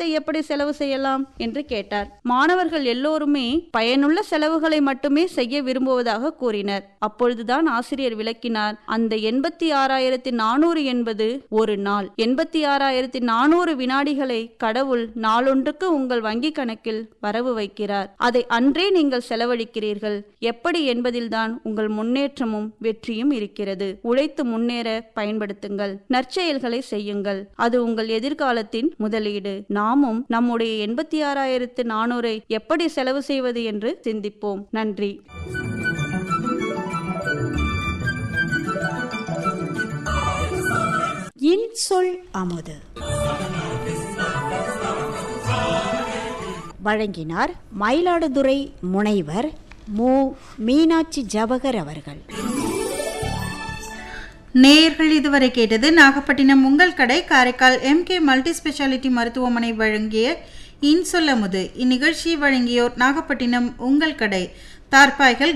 பணத்தை எப்படி செலவு செய்யலாம் என்று கேட்டார் மாணவர்கள் எல்லோருமே பயனுள்ள செலவுகளை மட்டுமே செய்ய விரும்புவதாக கூறினர் அப்பொழுதுதான் ஆசிரியர் விளக்கினார் அந்த எண்பத்தி ஆறாயிரத்தி நானூறு என்பது ஒரு நாள் எண்பத்தி ஆறாயிரத்தி நானூறு வினாடிகளை கடவுள் நாளொன்றுக்கு உங்கள் வங்கி கணக்கில் வரவு வைக்கிறார் அதை அன்றே நீங்கள் செலவழிக்கிறீர்கள் எப்படி என்பதில்தான் உங்கள் முன்னேற்றமும் வெற்றியும் இருக்கிறது உழைத்து முன்னேற பயன்படுத்துங்கள் நற்செயல்களை செய்யுங்கள் அது உங்கள் எதிர்காலத்தின் முதலீடு நாமும் நம்முடைய எண்பத்தி ஆறாயிரத்து நானூறை எப்படி செலவு செய்வது என்று சிந்திப்போம் நன்றி இன்சொல் அமுது வழங்கினார் மயிலாடுதுறை முனைவர் மு மீனாட்சி ஜவகர் அவர்கள் நேயர்கள் இதுவரை கேட்டது நாகப்பட்டினம் உங்கள் கடை காரைக்கால் எம்கே மல்டி ஸ்பெஷாலிட்டி மருத்துவமனை வழங்கிய இன்சொல்லமுது இந்நிகழ்ச்சியை வழங்கியோர் நாகப்பட்டினம் உங்கள் கடை தார்பாய்கள்